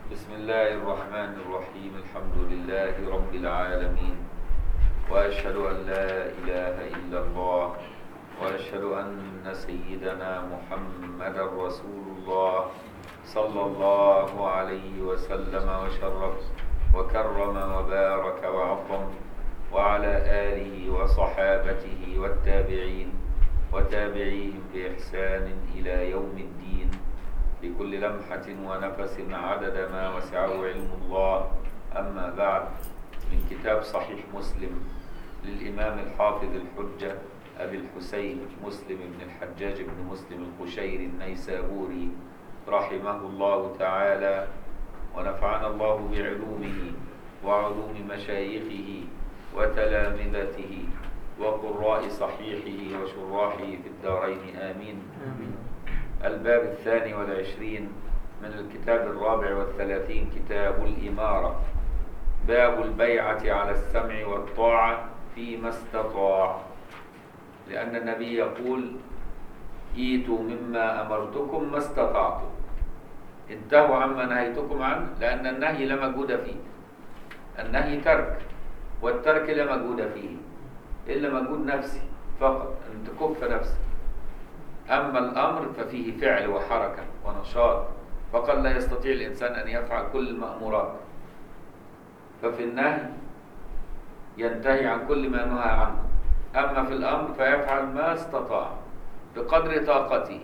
بسم الله الرحمن الرحيم الحمد لله رب العالمين وأشهد أن لا إله إلا الله وأشهد أن سيدنا محمد رسول الله صلى الله عليه وسلم وشرف وكرم وبارك وعظم وعلى آله وصحابته والتابعين وتابعيهم بإحسان إلى يوم الدين بكل لمحة ونفس عدد ما وسعه علم الله أما بعد من كتاب صحيح مسلم للإمام الحافظ الحجة أبي الحسين مسلم بن الحجاج بن مسلم القشيري النيسابوري رحمه الله تعالى ونفعنا الله بعلومه وعلوم مشايخه وتلامذته وقراء صحيحه وشراحه في الدارين آمين الباب الثاني والعشرين من الكتاب الرابع والثلاثين كتاب الإمارة باب البيعة على السمع والطاعة فيما استطاع لأن النبي يقول ايتوا مما أمرتكم ما استطعتم انتهوا عما نهيتكم عنه لأن النهي لا مجهود فيه النهي ترك والترك لا مجهود فيه إلا مجهود نفسي فقط أن تكف نفسك أما الأمر ففيه فعل وحركة ونشاط فقد لا يستطيع الإنسان أن يفعل كل المأمورات ففي النهي ينتهي عن كل ما نهى عنه أما في الأمر فيفعل ما استطاع بقدر طاقته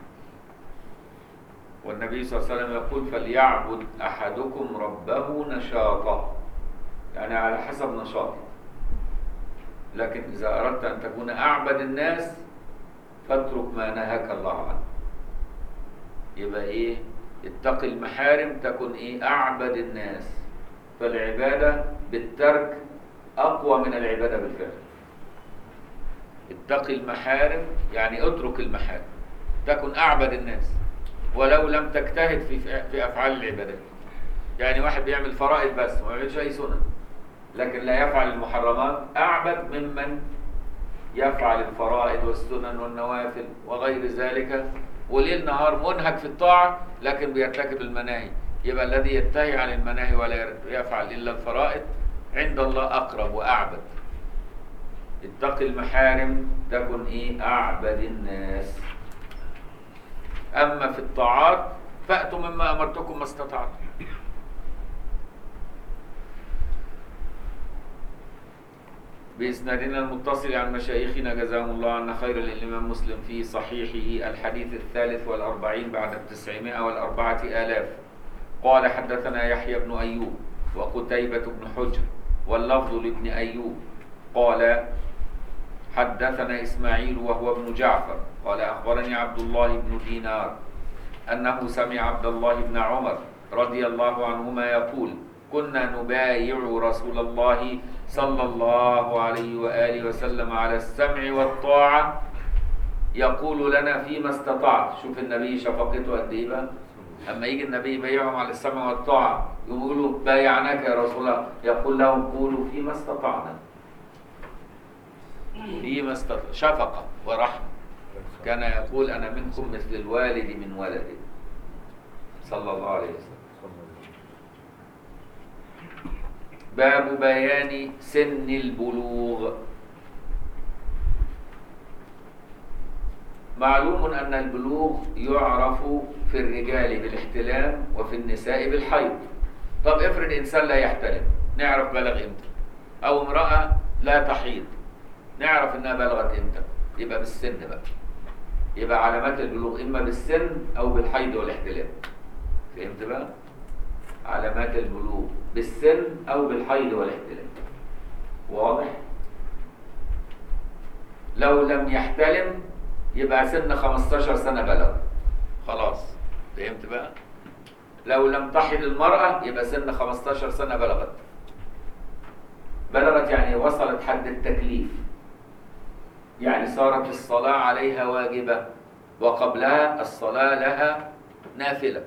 والنبي صلى الله عليه وسلم يقول فليعبد أحدكم ربه نشاطا يعني على حسب نشاطه لكن إذا أردت أن تكون أعبد الناس فاترك ما نهاك الله عنه يبقى إيه اتق المحارم تكن إيه أعبد الناس فالعبادة بالترك أقوى من العبادة بالفعل اتق المحارم يعني اترك المحارم تكن أعبد الناس ولو لم تجتهد في في أفعال العبادات يعني واحد بيعمل فرائض بس ما يعملش أي سنن لكن لا يفعل المحرمات أعبد ممن يفعل الفرائض والسنن والنوافل وغير ذلك وليل نهار منهك في الطاعة لكن بيرتكب المناهي يبقى الذي ينتهي عن المناهي ولا يفعل إلا الفرائض عند الله أقرب وأعبد اتق المحارم تكن إيه أعبد الناس أما في الطاعات فأتوا مما أمرتكم ما استطعتم بإسنادنا المتصل عن مشايخنا جزاهم الله عنا خير للإمام مسلم في صحيحه الحديث الثالث والأربعين بعد التسعمائة والأربعة آلاف قال حدثنا يحيى بن أيوب وقتيبة بن حجر واللفظ لابن أيوب قال حدثنا إسماعيل وهو ابن جعفر قال أخبرني عبد الله بن دينار أنه سمع عبد الله بن عمر رضي الله عنهما يقول كنا نبايع رسول الله صلى الله عليه وآله وسلم على السمع والطاعة يقول لنا فيما استطعت شوف النبي شفقته قد ايه بقى اما يجي النبي يبايعهم على السمع والطاعة يقولوا بايعناك يا رسول الله يقول لهم قولوا فيما استطعنا فيما استطعنا شفقة ورحمة كان يقول أنا منكم مثل الوالد من ولده صلى الله عليه وسلم باب بيان سن البلوغ معلوم أن البلوغ يعرف في الرجال بالاحتلام وفي النساء بالحيض طب افرض إنسان لا يحتلم نعرف بلغ إمتى أو امرأة لا تحيض نعرف إنها بلغت إمتى يبقى بالسن بقى يبقى علامات البلوغ إما بالسن أو بالحيض والاحتلام فهمت بقى؟ علامات البلوغ بالسن أو بالحيض والاحتلام واضح؟ لو لم يحتلم يبقى سن 15 سنة بلغ خلاص فهمت بقى؟ لو لم تحض المرأة يبقى سن 15 سنة بلغت بلغت يعني وصلت حد التكليف يعني صارت الصلاة عليها واجبة وقبلها الصلاة لها نافلة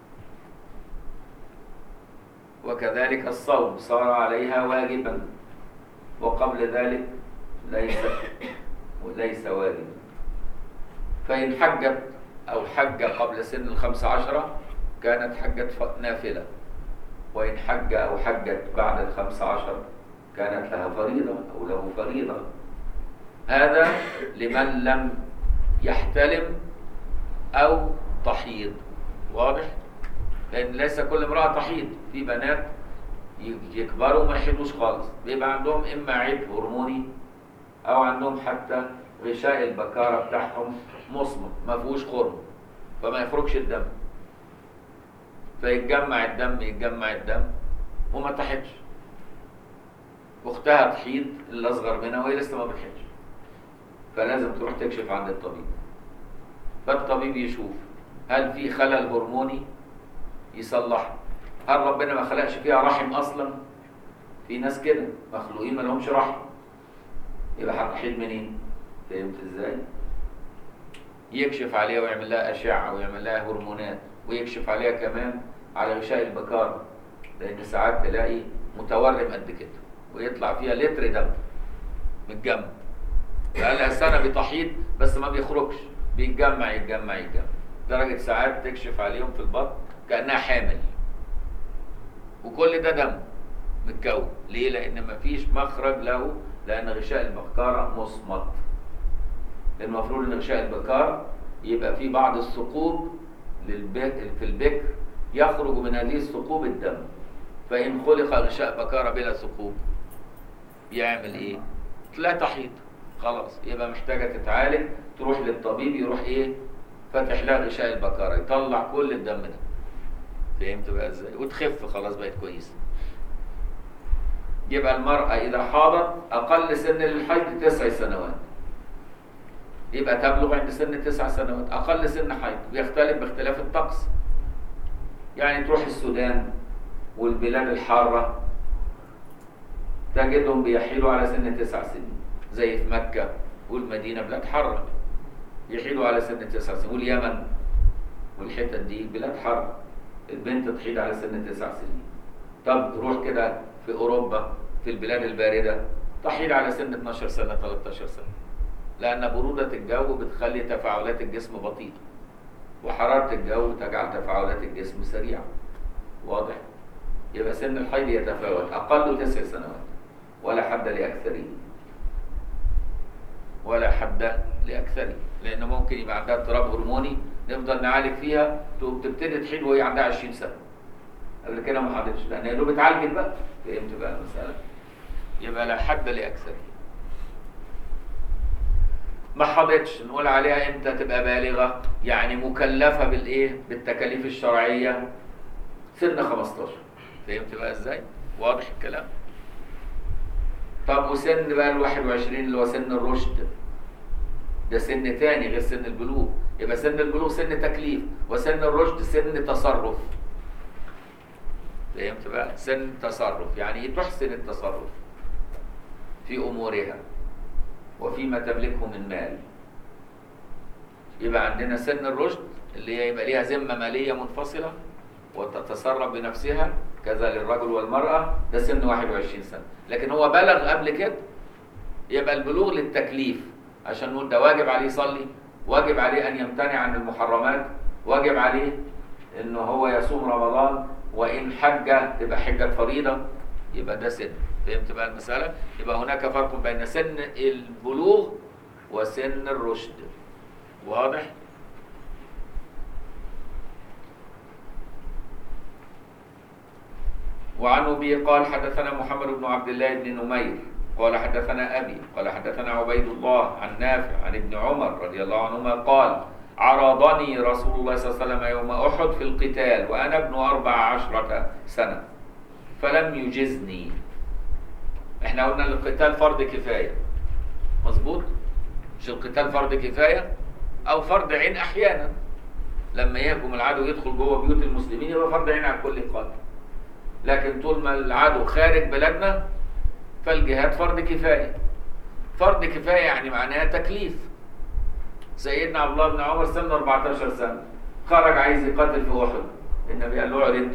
وكذلك الصوم صار عليها واجبا وقبل ذلك ليس وليس واجبا فإن حجت أو حج قبل سن الخمس عشرة كانت حجة ف- نافلة وإن حج أو حجت بعد الخمس عشر كانت لها فريضة أو له فريضة هذا لمن لم يحتلم أو تحيض واضح؟ لأن ليس كل امرأة تحيض في بنات ي- يكبروا ما يحيضوش خالص بيبقى عندهم إما عيب هرموني أو عندهم حتى غشاء البكارة بتاعهم مصمت ما فيهوش خرم فما يخرجش الدم فيتجمع الدم يتجمع الدم وما تحتش اختها تحيض اللي اصغر منها وهي لسه ما بتحيضش فلازم تروح تكشف عند الطبيب فالطبيب يشوف هل في خلل هرموني يصلح هل ربنا ما خلقش فيها رحم اصلا في ناس كده مخلوقين ما لهمش رحم يبقى هتحيض منين فهمت ازاي يكشف عليها ويعمل لها اشعه ويعمل لها هرمونات ويكشف عليها كمان على غشاء البكاره لان ساعات تلاقي متورم قد كده ويطلع فيها لتر دم متجمع بقى لها سنه بتحيض بس ما بيخرجش بيتجمع يتجمع يتجمع درجه ساعات تكشف عليهم في البطن كانها حامل وكل ده دم متكون ليه لان مفيش مخرج له لان غشاء البكاره مصمت المفروض ان غشاء البكار يبقى فيه بعض الثقوب للبك في البكر يخرج من هذه الثقوب الدم فان خلق غشاء بكاره بلا ثقوب يعمل ايه لا تحيض خلاص يبقى محتاجه تتعالج تروح للطبيب يروح ايه فاتح لها غشاء البكاره يطلع كل الدم ده فهمت بقى ازاي وتخف خلاص بقت كويسه يبقى المرأة إذا حاضت أقل سن للحيض تسع سنوات يبقى تبلغ عند سن تسع سنوات أقل سن حيض بيختلف باختلاف الطقس يعني تروح السودان والبلاد الحارة تجدهم بيحيلوا على سن تسع سنين زي في مكة والمدينة بلاد حارة يحيلوا على سن تسع سنين واليمن والحتت دي بلاد حارة البنت تحيد على سن تسع سنين طب تروح كده في أوروبا في البلاد الباردة تحيد على سن 12 سنة 13 سنة لأن برودة الجو بتخلي تفاعلات الجسم بطيئة وحرارة الجو تجعل تفاعلات الجسم سريعة واضح؟ يبقى سن الحيض يتفاوت أقل تسع سنوات ولا حد لأكثره ولا حد لأكثره لأن ممكن يبقى عندها اضطراب هرموني نفضل نعالج فيها تقوم تبتدي تحيض وهي عندها 20 سنة قبل كده ما حضرتش لأن هي دوب اتعالجت بقى فهمت بقى المسألة يبقى لا حد لأكثره ما حضتش نقول عليها امتى تبقى بالغه يعني مكلفه بالايه بالتكاليف الشرعيه سن 15 فهمت بقى ازاي واضح الكلام طب وسن بقى ال 21 اللي هو سن الرشد ده سن تاني غير سن البلوغ يبقى سن البلوغ سن تكليف وسن الرشد سن تصرف فهمت بقى سن تصرف يعني ايه تحسن التصرف في امورها وفيما تملكه من مال يبقى عندنا سن الرشد اللي هي يبقى ليها ذمه ماليه منفصله وتتصرف بنفسها كذا للرجل والمراه ده سن 21 سنه لكن هو بلغ قبل كده يبقى البلوغ للتكليف عشان نقول ده واجب عليه يصلي واجب عليه ان يمتنع عن المحرمات واجب عليه ان هو يصوم رمضان وان حج تبقى حجه فريضه يبقى ده سن فهمت بقى المسألة؟ يبقى هناك فرق بين سن البلوغ وسن الرشد واضح؟ وعن أبي قال حدثنا محمد بن عبد الله بن نمير قال حدثنا أبي قال حدثنا عبيد الله عن نافع عن ابن عمر رضي الله عنهما قال عرضني رسول الله صلى الله عليه وسلم يوم أحد في القتال وأنا ابن أربع عشرة سنة فلم يجزني احنا قلنا ان القتال فرض كفايه مظبوط مش القتال فرض كفايه او فرض عين احيانا لما يهجم العدو يدخل جوه بيوت المسلمين يبقى فرض عين على الكل قاتل لكن طول ما العدو خارج بلادنا فالجهاد فرض كفايه فرض كفايه يعني معناها تكليف سيدنا عبد الله بن عمر سنه 14 سنه خرج عايز يقاتل في احد النبي قال له اعرض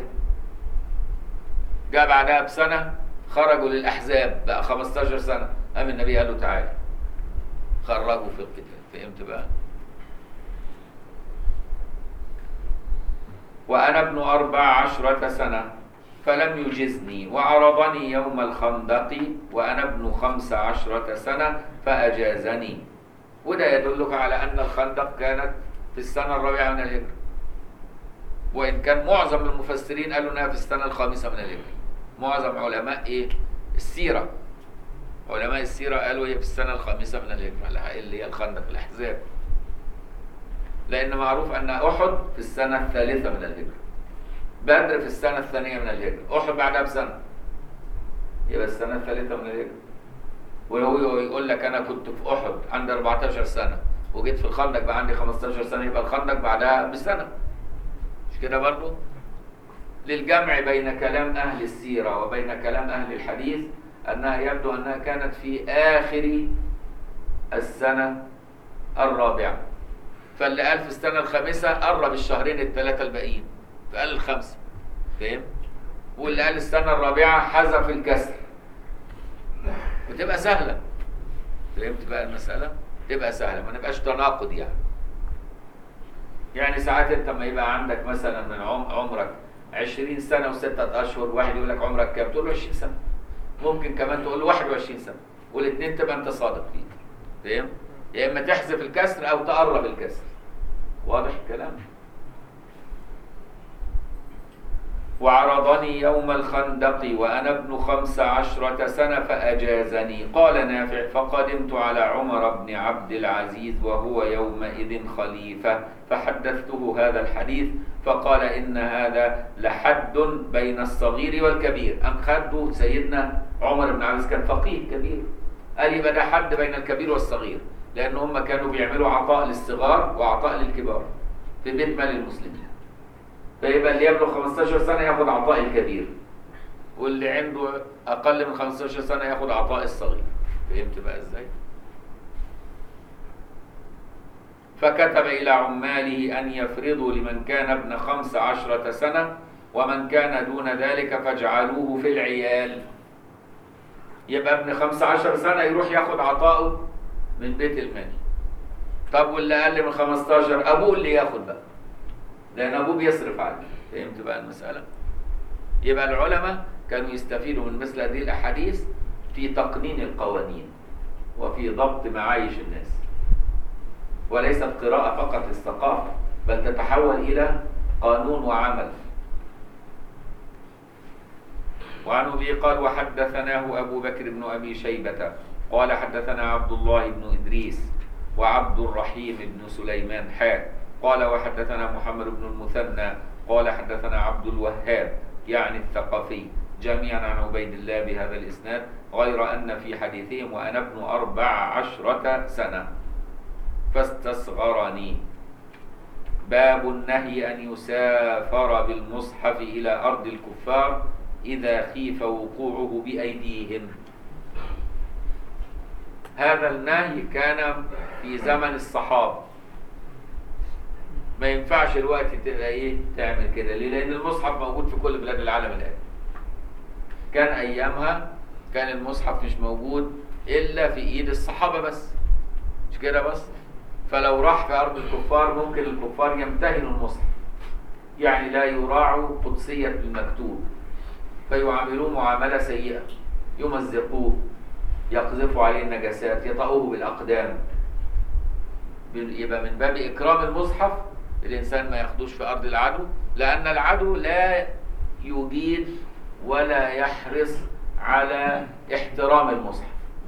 جاء بعدها بسنه خرجوا للاحزاب بقى 15 سنه قام النبي قال له تعالى خرجوا في القتال فهمت بقى وأنا ابن أربع عشرة سنة فلم يجزني وعرضني يوم الخندق وأنا ابن خمس عشرة سنة فأجازني وده يدلك على أن الخندق كانت في السنة الرابعة من الهجرة وإن كان معظم المفسرين قالوا أنها في السنة الخامسة من الهجرة معظم علماء إيه السيرة علماء السيرة قالوا هي في السنة الخامسة من الهجرة اللي هي الخندق الأحزاب لأن معروف أن أحد في السنة الثالثة من الهجرة بدر في السنة الثانية من الهجرة أحد بعدها بسنة يبقى السنة الثالثة من الهجرة وهو يقول لك أنا كنت في أحد عندي 14 سنة وجيت في الخندق بقى عندي 15 سنة يبقى الخندق بعدها بسنة مش كده برضه؟ للجمع بين كلام أهل السيرة وبين كلام أهل الحديث أنها يبدو أنها كانت في آخر السنة الرابعة فاللي قال في السنة الخامسة قرب الشهرين الثلاثة الباقيين فقال الخمسة فاهم؟ واللي قال السنة الرابعة حذف الكسر وتبقى سهلة فهمت بقى المسألة؟ تبقى سهلة ما نبقاش تناقض يعني يعني ساعات انت ما يبقى عندك مثلا من عمرك 20 سنة وستة أشهر واحد يقول لك عمرك كام؟ تقول له 20 سنة ممكن كمان تقول له 21 سنة والاثنين تبقى انت صادق فيه فاهم؟ يا اما تحذف الكسر او تقرب الكسر واضح الكلام وعرضني يوم الخندق وأنا ابن خمس عشرة سنة فأجازني قال نافع فقدمت على عمر بن عبد العزيز وهو يومئذ خليفة فحدثته هذا الحديث فقال إن هذا لحد بين الصغير والكبير أم خده سيدنا عمر بن عبد العزيز كان فقيه كبير قال يبقى ده حد بين الكبير والصغير لأن هم كانوا بيعملوا عطاء للصغار وعطاء للكبار في بيت مال المسلمين فيبقى اللي يبلغ 15 سنة ياخد عطاء الكبير واللي عنده أقل من 15 سنة ياخد عطاء الصغير فهمت بقى إزاي؟ فكتب إلى عماله أن يفرضوا لمن كان ابن خمس عشرة سنة ومن كان دون ذلك فاجعلوه في العيال يبقى ابن خمس عشر سنة يروح ياخد عطاءه من بيت المال طب واللي أقل من 15 أبوه اللي ياخد بقى لأن أبوه بيصرف عليه فهمت بقى المسألة يبقى العلماء كانوا يستفيدوا من مثل هذه الأحاديث في تقنين القوانين وفي ضبط معايش الناس وليست قراءة فقط للثقافة بل تتحول إلى قانون وعمل وعن أبي قال وحدثناه أبو بكر بن أبي شيبة قال حدثنا عبد الله بن إدريس وعبد الرحيم بن سليمان حاء قال وحدثنا محمد بن المثنى قال حدثنا عبد الوهاب يعني الثقفي جميعا عن عبيد الله بهذا الإسناد غير أن في حديثهم وأنا ابن أربع عشرة سنة فاستصغرني باب النهي أن يسافر بالمصحف إلى أرض الكفار إذا خيف وقوعه بأيديهم هذا النهي كان في زمن الصحابة ما ينفعش الوقت تبقى ايه تعمل كده ليه لان المصحف موجود في كل بلاد العالم الان كان ايامها كان المصحف مش موجود الا في ايد الصحابه بس مش كده بس فلو راح في ارض الكفار ممكن الكفار يمتهنوا المصحف يعني لا يراعوا قدسيه المكتوب فيعاملوه معامله سيئه يمزقوه يقذفوا عليه النجاسات يطأوه بالاقدام يبقى من باب اكرام المصحف الانسان ما ياخدوش في ارض العدو لان العدو لا يجيد ولا يحرص على احترام المصحف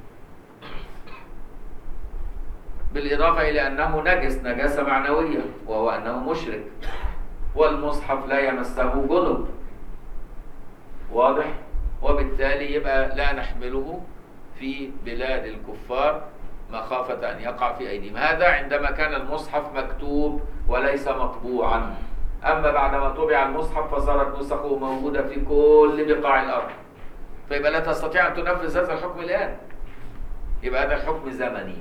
بالاضافه الى انه نجس نجاسه معنويه وهو انه مشرك والمصحف لا يمسه جنب واضح وبالتالي يبقى لا نحمله في بلاد الكفار مخافة أن يقع في أيديهم هذا عندما كان المصحف مكتوب وليس مطبوعا أما بعدما طبع المصحف فصارت نسخه موجودة في كل بقاع الأرض فيبقى لا تستطيع أن تنفذ هذا الحكم الآن يبقى هذا الحكم زمني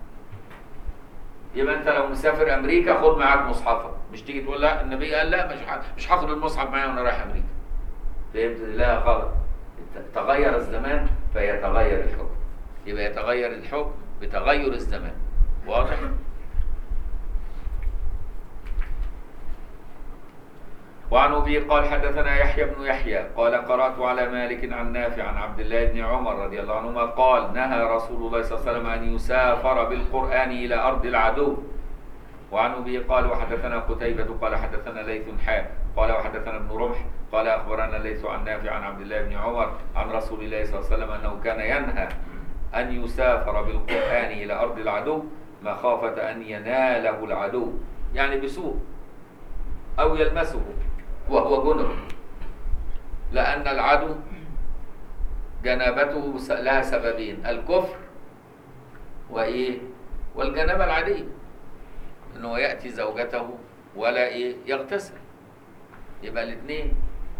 يبقى أنت لو مسافر أمريكا خد معاك مصحفك مش تيجي تقول لا النبي قال لا مش مش هاخد المصحف معايا وأنا رايح أمريكا فهمت لا غلط تغير الزمان فيتغير الحكم يبقى يتغير الحكم بتغير الزمان واضح وعن ابي قال حدثنا يحيى بن يحيى قال قرات على مالك عن نافع عن عبد الله بن عمر رضي الله عنهما قال نهى رسول الله صلى الله عليه وسلم ان يسافر بالقران الى ارض العدو وعن ابي قال وحدثنا قتيبة قال حدثنا ليث حاء قال وحدثنا ابن رمح قال اخبرنا ليث عن نافع عن عبد الله بن عمر عن رسول الله صلى الله عليه وسلم انه كان ينهى ان يسافر بالقران الى ارض العدو مخافة ان يناله العدو يعني بسوء او يلمسه وهو جنب لان العدو جنابته لها سببين الكفر وايه والجنابه العاديه انه ياتي زوجته ولا ايه يغتسل يبقى الاثنين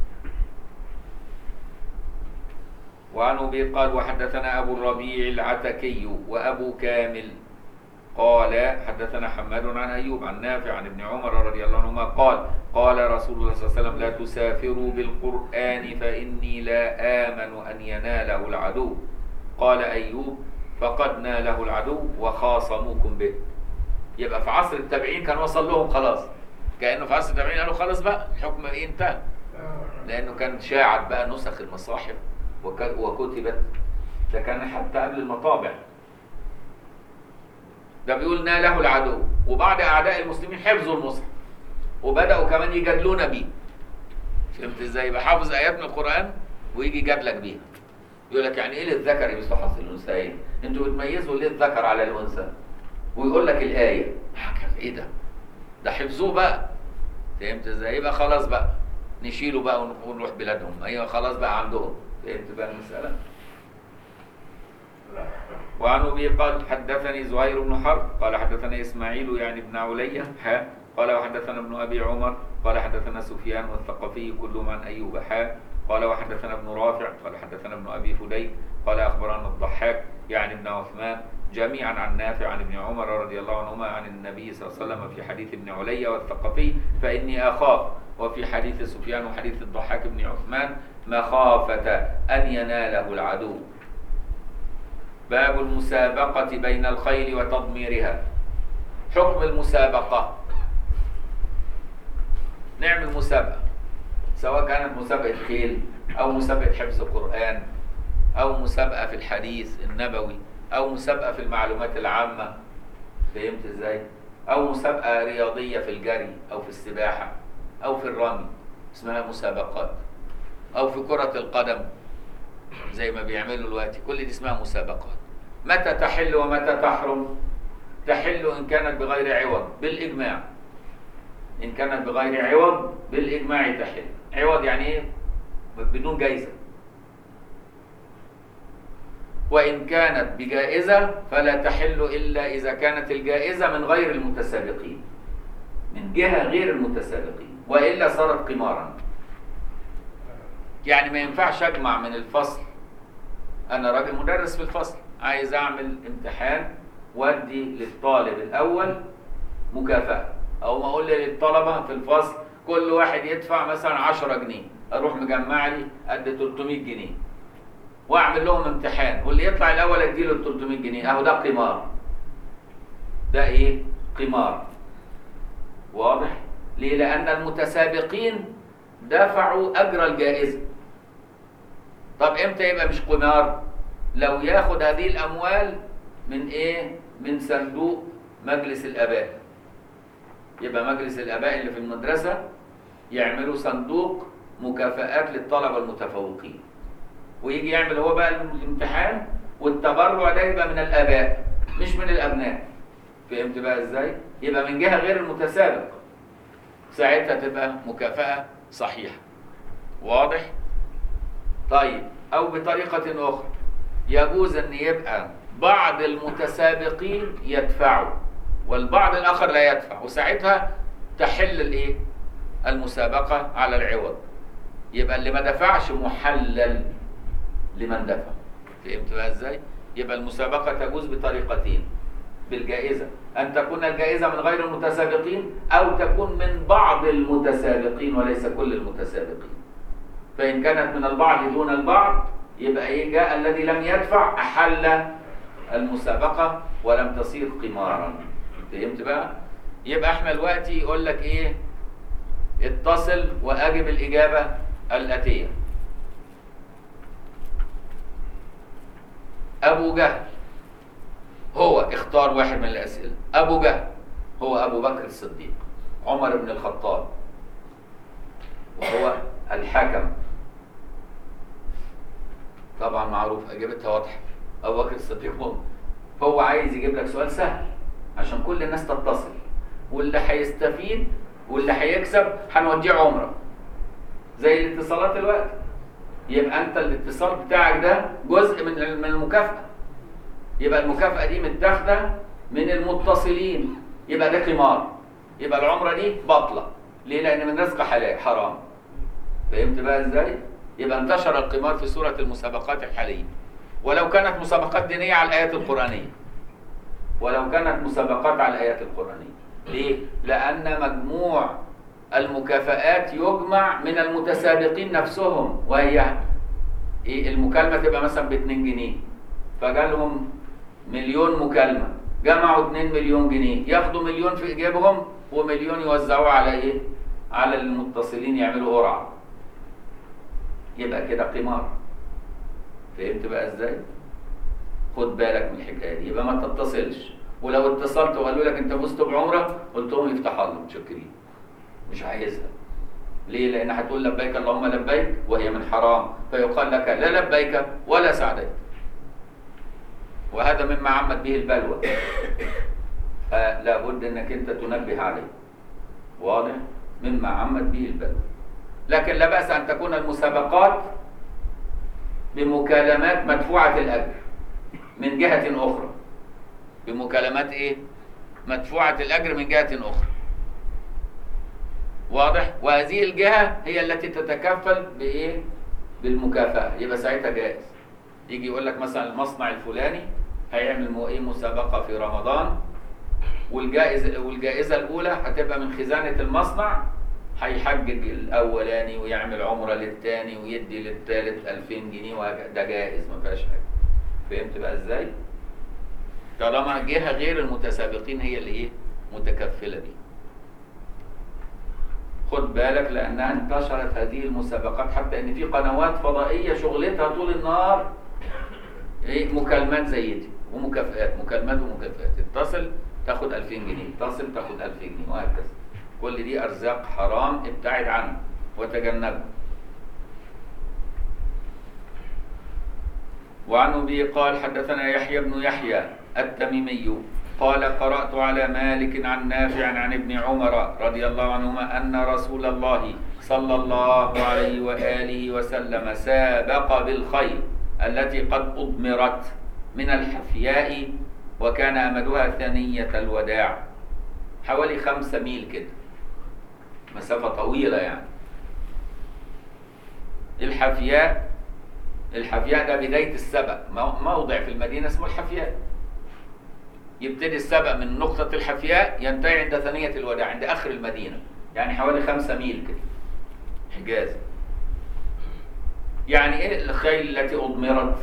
وعن ابي قال وحدثنا ابو الربيع العتكي وابو كامل قال حدثنا حماد عن ايوب عن نافع عن ابن عمر رضي الله عنهما قال قال رسول الله صلى الله عليه وسلم لا تسافروا بالقران فاني لا امن ان يناله العدو قال ايوب فقد ناله العدو وخاصموكم به يبقى في عصر التابعين كان وصل لهم خلاص كانه في عصر التابعين قالوا خلاص بقى الحكم ايه انتهى لانه كان شاعت بقى نسخ المصاحف وك- وكتبت ده كان حتى قبل المطابع ده بيقول ناله العدو وبعض اعداء المسلمين حفظوا المصحف وبداوا كمان يجادلونا بيه فهمت ازاي يبقى حافظ ايات من القران ويجي يجادلك بيها يقول لك يعني ايه للذكر مثل حظ الانثيين انتوا بتميزوا ليه الذكر على الانثى ويقول لك الايه حكم ايه ده ده حفظوه بقى فهمت ازاي يبقى خلاص بقى نشيله بقى ون- ونروح بلادهم ايوه خلاص بقى عندهم فهمت بقى المساله وعن ابي قال حدثني زهير بن حرب قال حدثنا اسماعيل يعني ابن علية حا قال وحدثنا ابن ابي عمر قال حدثنا سفيان والثقفي كلهم عن ايوب حا قال وحدثنا ابن رافع قال حدثنا ابن ابي فديك قال اخبرنا الضحاك يعني ابن عثمان جميعا عن نافع عن ابن عمر رضي الله عنهما عن النبي صلى الله عليه وسلم في حديث ابن علي والثقفي فاني اخاف وفي حديث سفيان وحديث الضحاك بن عثمان مخافة أن يناله العدو باب المسابقة بين الخيل وتضميرها حكم المسابقة نعمل مسابقة سواء كانت مسابقة خيل أو مسابقة حفظ القرآن أو مسابقة في الحديث النبوي أو مسابقة في المعلومات العامة فهمت ازاي؟ أو مسابقة رياضية في الجري أو في السباحة أو في الرمي اسمها مسابقات أو في كرة القدم زي ما بيعملوا دلوقتي كل دي اسمها مسابقات متى تحل ومتى تحرم تحل إن كانت بغير عوض بالإجماع إن كانت بغير عوض بالإجماع تحل عوض يعني إيه بدون جايزة وإن كانت بجائزة فلا تحل إلا إذا كانت الجائزة من غير المتسابقين من جهة غير المتسابقين وإلا صارت قمارا يعني ما ينفعش أجمع من الفصل أنا راجل مدرس في الفصل عايز أعمل امتحان وأدي للطالب الأول مكافأة أو ما أقول للطلبة في الفصل كل واحد يدفع مثلا 10 جنيه أروح مجمع لي قد 300 جنيه واعمل لهم امتحان واللي يطلع الاول اديله ال 300 جنيه اهو ده قمار ده ايه قمار واضح ليه لان المتسابقين دفعوا اجر الجائزه طب امتى يبقى مش قمار لو ياخد هذه الاموال من ايه من صندوق مجلس الاباء يبقى مجلس الاباء اللي في المدرسه يعملوا صندوق مكافآت للطلبه المتفوقين ويجي يعمل هو بقى الامتحان والتبرع ده يبقى من الاباء مش من الابناء فهمت بقى ازاي يبقى من جهه غير المتسابق ساعتها تبقى مكافاه صحيحه واضح طيب او بطريقه اخرى يجوز ان يبقى بعض المتسابقين يدفعوا والبعض الاخر لا يدفع وساعتها تحل الايه المسابقه على العوض يبقى اللي ما دفعش محلل لمن دفع فهمت بقى ازاي يبقى المسابقه تجوز بطريقتين بالجائزه ان تكون الجائزه من غير المتسابقين او تكون من بعض المتسابقين وليس كل المتسابقين فان كانت من البعض دون البعض يبقى ايه جاء الذي لم يدفع احل المسابقه ولم تصير قمارا فهمت بقى يبقى احنا دلوقتي يقول لك ايه اتصل واجب الاجابه الاتيه ابو جهل هو اختار واحد من الاسئله ابو جهل هو ابو بكر الصديق عمر بن الخطاب وهو الحكم طبعا معروف اجابتها واضحه ابو بكر الصديق هو فهو عايز يجيب لك سؤال سهل عشان كل الناس تتصل واللي هيستفيد واللي هيكسب هنوديه عمره زي الاتصالات الوقت يبقى انت الاتصال بتاعك ده جزء من من المكافاه يبقى المكافاه دي متاخده من المتصلين يبقى ده قمار يبقى العمره دي باطله ليه لان من رزق حلال حرام فهمت بقى ازاي يبقى انتشر القمار في سوره المسابقات الحاليه ولو كانت مسابقات دينيه على الايات القرانيه ولو كانت مسابقات على الايات القرانيه ليه لان مجموع المكافآت يجمع من المتسابقين نفسهم وهي إيه المكالمه تبقى مثلا ب 2 جنيه فجالهم مليون مكالمه جمعوا 2 مليون جنيه ياخدوا مليون في جيبهم ومليون يوزعوه على ايه على المتصلين يعملوا قرعه يبقى كده قمار فهمت بقى ازاي خد بالك من الحكايه دي يبقى ما تتصلش ولو اتصلت وقالوا لك انت فزت بعمره قلت لهم يفتح الله متشكرين مش عايزها ليه لان هتقول لبيك اللهم لبيك وهي من حرام فيقال لك لا لبيك ولا سعديك وهذا مما عمت به البلوى فلا بد انك انت تنبه عليه واضح مما عمت به البلوى لكن لا باس ان تكون المسابقات بمكالمات مدفوعه الاجر من جهه اخرى بمكالمات ايه مدفوعه الاجر من جهه اخرى واضح وهذه الجهه هي التي تتكفل بايه بالمكافاه يبقى ساعتها جائز يجي يقول لك مثلا المصنع الفلاني هيعمل مو- ايه مسابقه في رمضان والجائزه والجائزه الاولى هتبقى من خزانه المصنع هيحجج الاولاني ويعمل عمره للثاني ويدي للثالث 2000 جنيه وهكذا ده جائز ما فيهاش حاجه فهمت بقى ازاي طالما جهه غير المتسابقين هي اللي ايه متكفله بيه خد بالك لانها انتشرت هذه المسابقات حتى ان في قنوات فضائيه شغلتها طول النهار ايه مكالمات زي دي ومكافئات مكالمات ومكافئات اتصل تاخد 2000 جنيه اتصل تاخد 1000 جنيه وهكذا كل دي ارزاق حرام ابتعد عنه وتجنبه وعن ابي قال حدثنا يحيى بن يحيى التميمي قال قرات على مالك عن نافع عن ابن عمر رضي الله عنهما ان رسول الله صلى الله عليه واله وسلم سابق بالخيل التي قد اضمرت من الحفياء وكان امدها ثنيه الوداع حوالي خمسة ميل كده مسافه طويله يعني الحفياء الحفياء ده بداية السبق مو- موضع في المدينة اسمه الحفياء يبتدي السبق من نقطة الحفياء ينتهي عند ثانية الوداع عند آخر المدينة يعني حوالي خمسة ميل كده حجاز يعني ايه الخيل التي أضمرت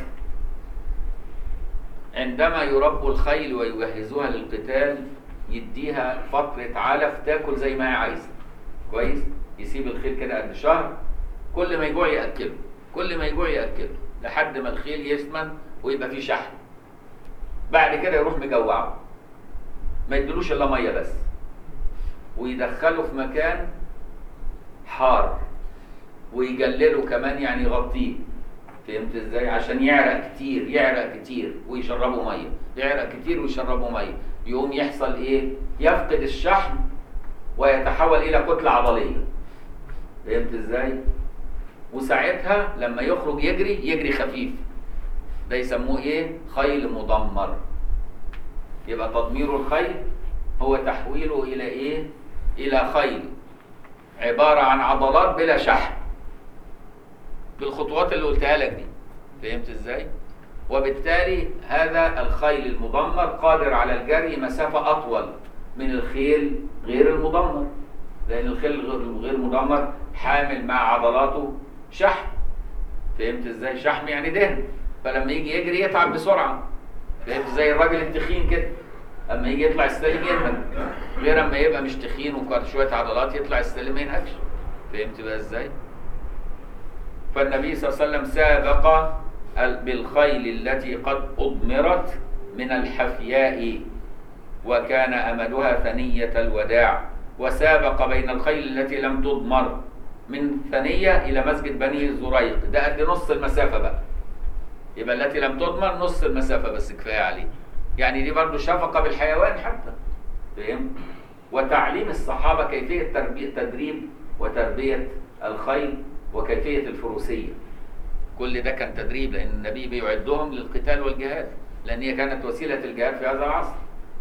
عندما يربوا الخيل ويجهزوها للقتال يديها فترة علف تاكل زي ما هي عايزة كويس يسيب الخيل كده قد شهر كل ما يجوع ياكله كل ما يجوع ياكله لحد ما الخيل يسمن ويبقى فيه شحم بعد كده يروح مجوعه ما يدلوش الا ميه بس ويدخله في مكان حار ويجلله كمان يعني يغطيه فهمت ازاي عشان يعرق كتير يعرق كتير ويشربوا ميه يعرق كتير ويشربوا ميه يقوم يحصل ايه يفقد الشحم ويتحول الى كتله عضليه فهمت ازاي وساعتها لما يخرج يجري يجري خفيف ده يسموه ايه خيل مدمر يبقى تدمير الخيل هو تحويله الى ايه الى خيل عباره عن عضلات بلا شحم بالخطوات اللي قلتها لك دي فهمت ازاي وبالتالي هذا الخيل المدمر قادر على الجري مسافه اطول من الخيل غير المدمر لان الخيل الغير- غير مدمر حامل مع عضلاته شحم فهمت ازاي شحم يعني دهن فلما يجي يجري يتعب بسرعه فهمت زي الراجل التخين كده اما يجي يطلع السلم ينهج غير اما يبقى مش تخين وشويه عضلات يطلع السلم ما ينهجش فهمت بقى ازاي فالنبي صلى الله عليه وسلم سابق ال- بالخيل التي قد أضمرت من الحفياء وكان أمدها ثنية الوداع وسابق بين الخيل التي لم تضمر من ثنية إلى مسجد بني زريق ده قد نص المسافة بقى يبقى التي لم تضمر نص المسافة بس كفاية عليه يعني دي برضو شفقة بالحيوان حتى فهم وتعليم الصحابة كيفية تربية تدريب وتربية الخيل وكيفية الفروسية كل ده كان تدريب لأن النبي بيعدهم للقتال والجهاد لأن هي كانت وسيلة الجهاد في هذا العصر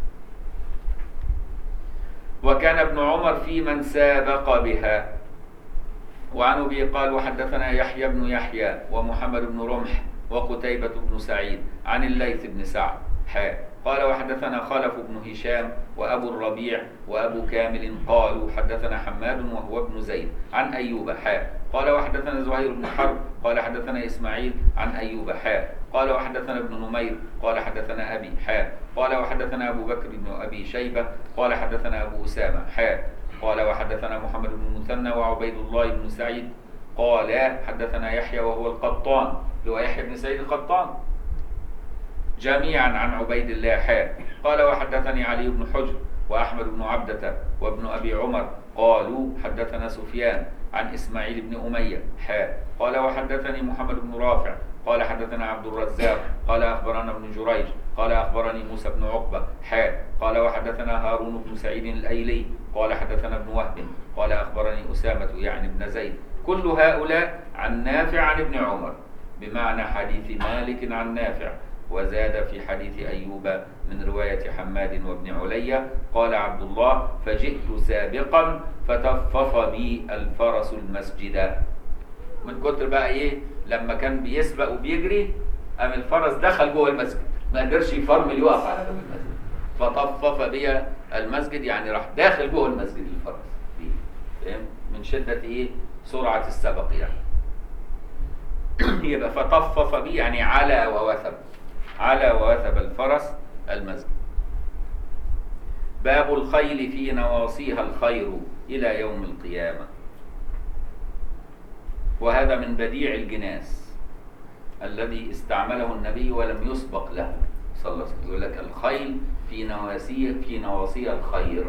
وكان ابن عمر في من سابق بها وعن ابي قال وحدثنا يحيى بن يحيى ومحمد بن رمح وقتيبة بن سعيد عن الليث بن سعد حاء قال وحدثنا خلف بن هشام وابو الربيع وابو كامل قالوا حدثنا حماد وهو ابن زيد عن ايوب حاء قال وحدثنا زهير بن حرب قال حدثنا اسماعيل عن ايوب حاء قال وحدثنا ابن نمير قال حدثنا ابي حاء قال وحدثنا ابو بكر بن ابي شيبه قال حدثنا ابو اسامه حاء قال وحدثنا محمد بن المثنى وعبيد الله بن سعيد قال حدثنا يحيى وهو القطان هو يحيى بن سعيد القطان جميعا عن عبيد الله حاء قال وحدثني علي بن حجر واحمد بن عبده وابن ابي عمر قالوا حدثنا سفيان عن اسماعيل بن اميه حاء قال وحدثني محمد بن رافع قال حدثنا عبد الرزاق قال اخبرنا ابن جريج قال اخبرني موسى بن عقبه حاء قال وحدثنا هارون بن سعيد الايلي قال حدثنا ابن وهب قال اخبرني اسامه يعني ابن زيد كل هؤلاء عن نافع عن ابن عمر بمعنى حديث مالك عن نافع وزاد في حديث أيوب من رواية حماد وابن علي قال عبد الله فجئت سابقا فتفف بي الفرس المسجد من كتر بقى ايه لما كان بيسبق وبيجري قام الفرس دخل جوه المسجد ما قدرش يفرمل يقف على باب المسجد فطفف بي المسجد يعني راح داخل جوه المسجد الفرس بيه. فاهم من شدة ايه سرعة السبق يعني يبقى فطفف بي يعني على ووثب على ووثب الفرس المسجد باب الخيل في نواصيها الخير إلى يوم القيامة وهذا من بديع الجناس الذي استعمله النبي ولم يسبق له صلى الله عليه وسلم يقول لك الخيل في نواسي في نواصيها الخير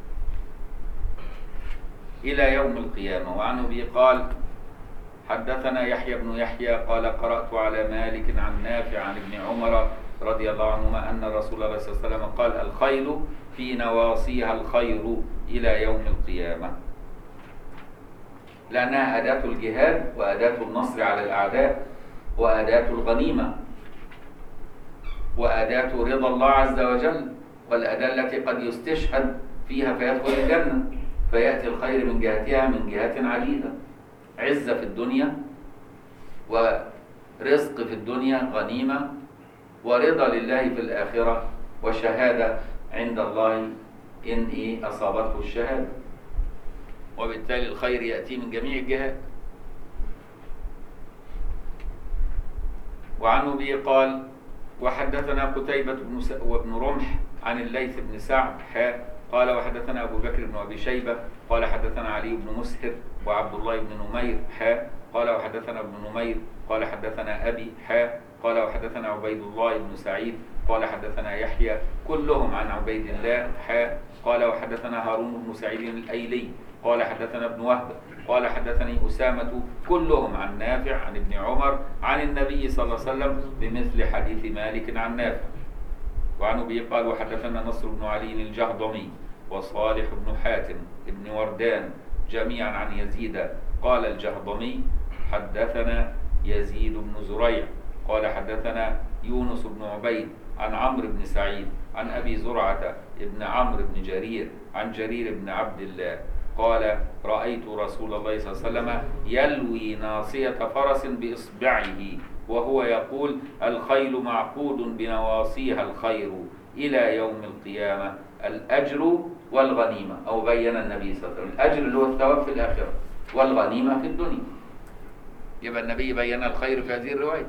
إلى يوم القيامة وعن أبي قال حدثنا يحيى بن يحيى قال قرأت على مالك عن نافع عن ابن عمر رضي الله عنهما أن رسول الله صلى الله عليه وسلم قال الخيل في نواصيها الخير إلى يوم القيامة لأنها أداة الجهاد وأداة النصر على الأعداء وأداة الغنيمة وأداة رضا الله عز وجل والأداة التي قد يستشهد فيها فيدخل الجنة فيأتي الخير من جهتها من جهات عديدة عزة في الدنيا ورزق في الدنيا غنيمة ورضا لله في الآخرة وشهادة عند الله إن إيه أصابته الشهادة وبالتالي الخير يأتي من جميع الجهات وعن أبي قال وحدثنا قتيبة بن س... وابن رمح عن الليث بن سعد حاء قال وحدثنا أبو بكر بن أبي شيبة قال حدثنا علي بن مسهر وعبد الله بن نمير حاء قال وحدثنا ابن نمير قال حدثنا أبي حاء قال وحدثنا عبيد الله بن سعيد قال حدثنا يحيى كلهم عن عبيد الله حاء قال وحدثنا هارون بن سعيد الأيلي قال حدثنا ابن وهب قال حدثني أسامة كلهم عن نافع عن ابن عمر عن النبي صلى الله عليه وسلم بمثل حديث مالك عن نافع وعن أبي قال وحدثنا نصر بن علي الجهضمي وصالح بن حاتم بن وردان جميعا عن يزيد قال الجهضمي حدثنا يزيد بن زريع قال حدثنا يونس بن عبيد عن عمرو بن سعيد عن أبي زرعة بن عمرو بن جرير عن جرير بن عبد الله قال رأيت رسول الله صلى الله عليه وسلم يلوي ناصية فرس بإصبعه وهو يقول الخيل معقود بنواصيها الخير إلى يوم القيامة الأجر والغنيمة أو بين النبي صلى الله عليه وسلم الأجر اللي هو الثواب في الآخرة والغنيمة في الدنيا يبقى النبي بين الخير في هذه الرواية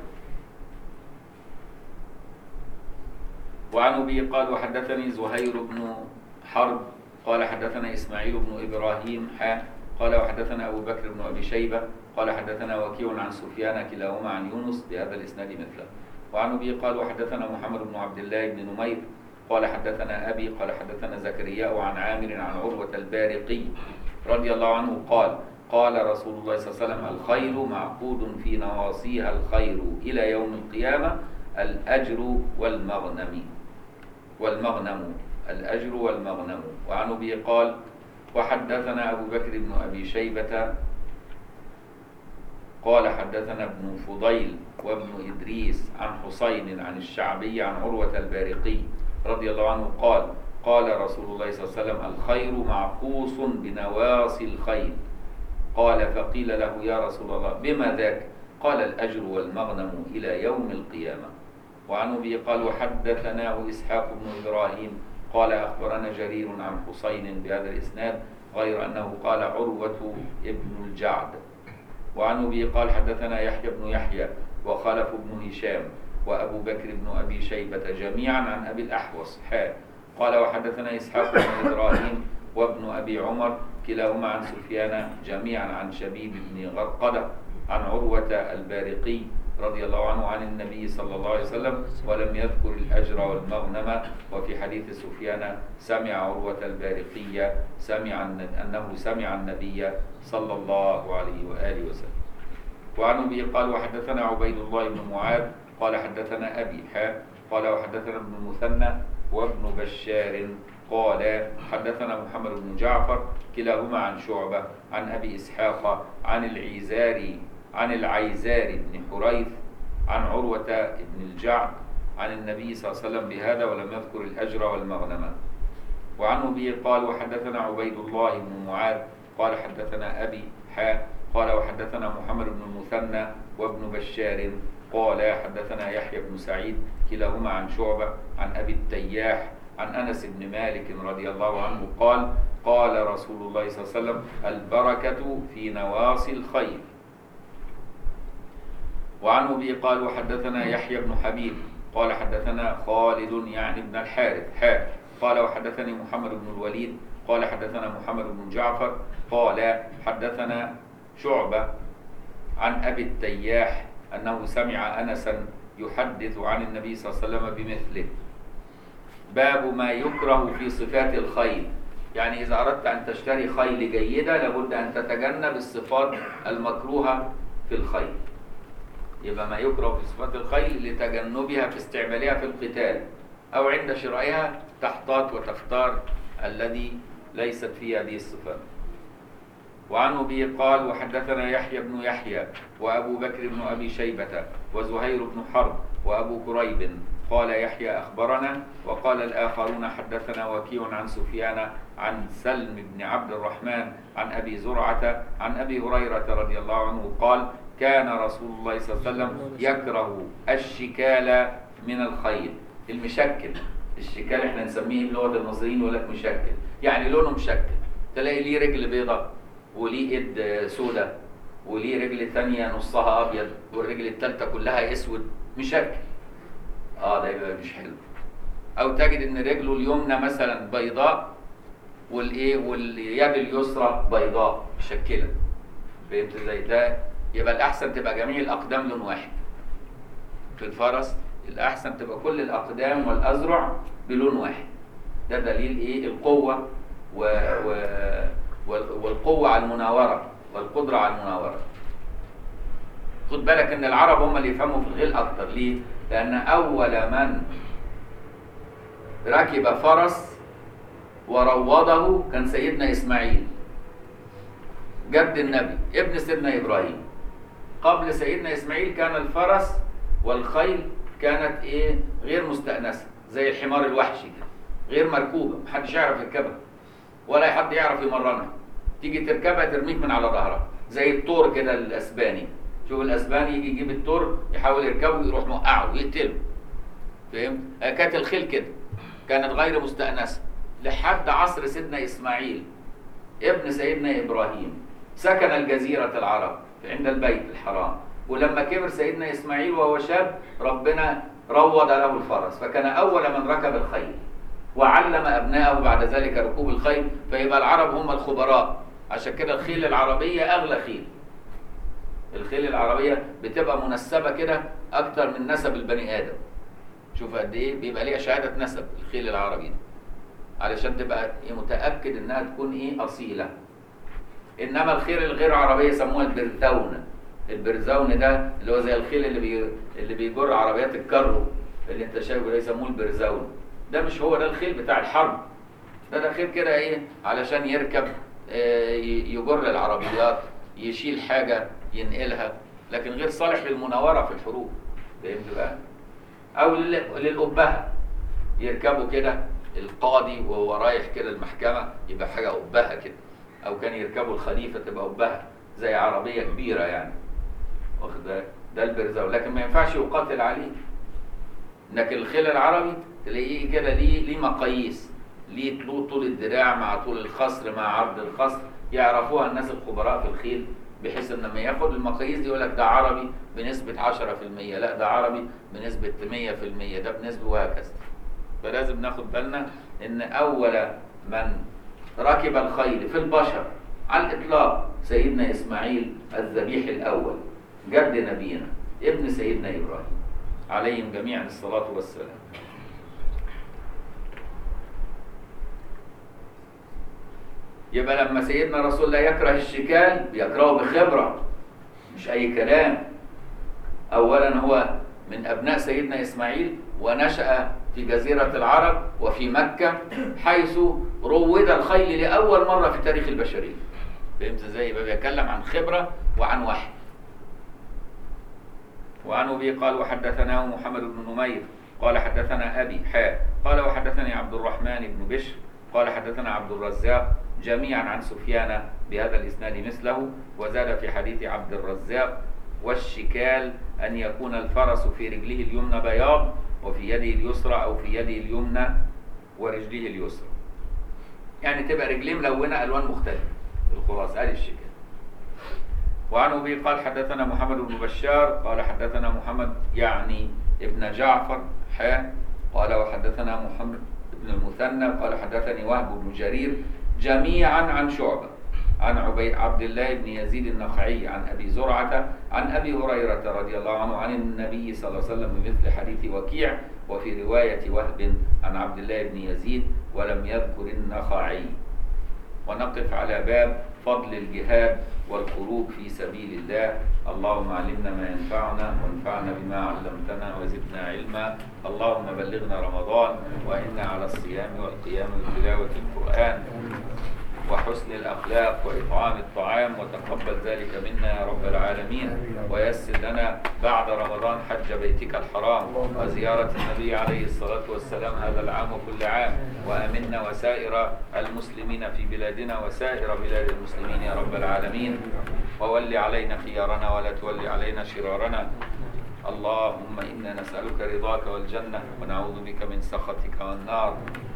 وعن أبي قال وحدثني زهير بن حرب قال حدثنا إسماعيل بن إبراهيم حا قال وحدثنا أبو بكر بن أبي شيبة قال حدثنا وكيع عن سفيان كلاهما عن يونس بهذا الإسناد مثله وعن أبي قال وحدثنا محمد بن عبد الله بن نمير قال حدثنا أبي قال حدثنا زكريا عن عامر عن عروة البارقي رضي الله عنه قال قال رسول الله صلى الله عليه وسلم الخيل معقود في نواصيها الخير إلى يوم القيامة الأجر والمغنم والمغنم الأجر والمغنم وعن أبي قال وحدثنا أبو بكر بن أبي شيبة قال حدثنا ابن فضيل وابن إدريس عن حسين عن الشعبي عن عروة البارقي رضي الله عنه قال قال رسول الله صلى الله عليه وسلم الخير معقوص بنواصي الخيل قال فقيل له يا رسول الله بما ذاك قال الأجر والمغنم إلى يوم القيامة وعن أبي قال وحدثناه إسحاق بن إبراهيم قال أخبرنا جرير عن حسين بهذا الإسناد غير أنه قال عروة ابن الجعد وعن أبي قال حدثنا يحيى بن يحيى وخلف بن هشام وأبو بكر بن أبي شيبة جميعا عن أبي الأحوص حاء قال وحدثنا إسحاق بن إبراهيم وابن أبي عمر كلاهما عن سفيان جميعا عن شبيب بن غرقدة عن عروة البارقي رضي الله عنه عن النبي صلى الله عليه وسلم ولم يذكر الأجر والمغنم وفي حديث سفيان سمع عروة البارقي سمع أنه سمع النبي صلى الله عليه وآله وسلم وعن أبي قال وحدثنا عبيد الله بن معاذ قال حدثنا أبي حا قال وحدثنا ابن المثنى وابن بشار قال حدثنا محمد بن جعفر كلاهما عن شعبة عن أبي إسحاق عن العيزاري عن العيزار بن حريث عن عروة بن الجعد عن النبي صلى الله عليه وسلم بهذا ولم يذكر الأجر والمغنم وعن أبي قال وحدثنا عبيد الله بن معاذ قال حدثنا أبي حا قال وحدثنا محمد بن المثنى وابن بشار قال حدثنا يحيى بن سعيد كلاهما عن شعبة عن أبي التياح عن أنس بن مالك رضي الله عنه قال قال رسول الله صلى الله عليه وسلم البركة في نواصي الخير وعن أبي قال وحدثنا يحيى بن حبيب قال حدثنا خالد يعني بن الحارث حا قال وحدثني محمد بن الوليد قال حدثنا محمد بن جعفر قال حدثنا شعبة عن أبي التياح أنه سمع أنسا يحدث عن النبي صلى الله عليه وسلم بمثله باب ما يكره في صفات الخيل يعني إذا أردت أن تشتري خيل جيدة لابد أن تتجنب الصفات المكروهة في الخيل يبقى ما يكره في صفات الخيل لتجنبها في استعمالها في القتال أو عند شرائها تحتاط وتختار الذي ليست فيه هذه الصفات وعن أبي قال وحدثنا يحيى بن يحيى وأبو بكر بن أبي شيبة وزهير بن حرب وأبو كريب قال يحيى أخبرنا وقال الآخرون حدثنا وكيع عن سفيان عن سلم بن عبد الرحمن عن أبي زرعة عن أبي هريرة رضي الله عنه قال كان رسول الله صلى الله عليه وسلم يكره الشكال من الخيل المشكل الشكال احنا نسميه بلغة المصريين يقول لك مشكل يعني لونه مشكل تلاقي ليه رجل بيضاء وليه ايد سوداء وليه رجل ثانية نصها أبيض والرجل الثالثة كلها أسود مشكل اه ده يبقى مش حلو او تجد ان رجله اليمنى مثلا بيضاء والايه واليد اليسرى بيضاء مشكله فهمت ازاي ده يبقى الاحسن تبقى جميع الاقدام لون واحد في الفرس الاحسن تبقى كل الاقدام والاذرع بلون واحد ده دليل ايه القوه و... و... والقوه على المناوره والقدره على المناوره خد بالك ان العرب هم اللي يفهموا في الغيل اكتر ليه لأن أول من ركب فرس وروضه كان سيدنا إسماعيل جد النبي ابن سيدنا إبراهيم قبل سيدنا إسماعيل كان الفرس والخيل كانت إيه غير مستأنسة زي الحمار الوحشي كده غير مركوبة محدش يعرف يركبها ولا حد يعرف يمرنها تيجي تركبها ترميك من على ظهرها زي الطور كده الأسباني شوف الاسباني يجي يجيب التور يحاول يركبه يروح موقعه ويقتله فهمت كانت الخيل كده كانت غير مستأنسة لحد عصر سيدنا إسماعيل ابن سيدنا إبراهيم سكن الجزيرة العرب عند البيت الحرام ولما كبر سيدنا إسماعيل وهو شاب ربنا روض له الفرس فكان أول من ركب الخيل وعلم أبنائه بعد ذلك ركوب الخيل فيبقى العرب هم الخبراء عشان كده الخيل العربيه اغلى خيل الخيل العربيه بتبقى منسبه كده اكتر من نسب البني ادم شوف قد ايه بيبقى ليها شهاده نسب الخيل العربي دي علشان تبقى إيه متاكد انها تكون ايه اصيله انما الخيل الغير عربيه يسموها البرزونه البرزون ده اللي هو زي الخيل اللي بي... اللي بيجر عربيات الكرو اللي انت شايفه ده يسموه البرزون ده مش هو ده الخيل بتاع الحرب ده ده خيل كده ايه علشان يركب آه، ي- يجر العربيات يشيل حاجه ينقلها لكن غير صالح للمناوره في الحروب فهمت بقى او لل- للأبهة يركبوا كده القاضي وهو رايح كده المحكمة يبقى حاجة أبهة كده أو كان يركبوا الخليفة تبقى أبهة زي عربية كبيرة يعني واخد بالك ده البرزاوي لكن ما ينفعش يقاتل عليه لكن الخيل العربي تلاقيه كده ليه ليه مقاييس ليه طول طول الدراع مع طول الخصر مع عرض الخصر يعرفوها الناس الخبراء في الخيل بحيث ان لما ياخد المقاييس دي يقول لك ده عربي بنسبة 10% لا ده عربي بنسبة 100% ده بنسبة وهكذا فلازم ناخد بالنا ان اول من ركب الخيل في البشر على الاطلاق سيدنا اسماعيل الذبيح الاول جد نبينا ابن سيدنا ابراهيم عليهم جميعا الصلاه والسلام يبقى لما سيدنا رسول الله يكره الشكال بيكرهه بخبره مش اي كلام اولا هو من ابناء سيدنا اسماعيل ونشا في جزيره العرب وفي مكه حيث روض الخيل لاول مره في تاريخ البشريه فهمت ازاي يبقى بيتكلم عن خبره وعن وحي وعن ابي قال وحدثناه محمد بن نمير قال حدثنا ابي حاء قال وحدثني عبد الرحمن بن بشر قال حدثنا عبد الرزاق جميعا عن سفيان بهذا الاسناد مثله وزاد في حديث عبد الرزاق والشكال ان يكون الفرس في رجله اليمنى بياض وفي يده اليسرى او في يده اليمنى ورجله اليسرى يعني تبقى رجليه ملونه الوان مختلفه الخلاصه ادي الشكال وعن ابي قال حدثنا محمد بن بشار قال حدثنا محمد يعني ابن جعفر حاء قال وحدثنا محمد بن المثنى قال حدثني وهب بن جرير جميعا عن شعبه عن عبيد عبد الله بن يزيد النخعي عن ابي زرعه عن ابي هريره رضي الله عنه عن النبي صلى الله عليه وسلم بمثل حديث وكيع وفي روايه وهب عن عبد الله بن يزيد ولم يذكر النخعي ونقف على باب فضل الجهاد والخروج في سبيل الله اللهم علمنا ما ينفعنا وانفعنا بما علمتنا وزدنا علما اللهم بلغنا رمضان وإنا على الصيام والقيام وتلاوة القرآن وحسن الأخلاق وإطعام الطعام وتقبل ذلك منا يا رب العالمين ويسر لنا بعد رمضان حج بيتك الحرام وزيارة النبي عليه الصلاة والسلام هذا العام وكل عام وأمنا وسائر المسلمين في بلادنا وسائر بلاد المسلمين يا رب العالمين وول علينا خيارنا ولا تول علينا شرارنا اللهم إنا نسألك رضاك والجنة ونعوذ بك من سخطك والنار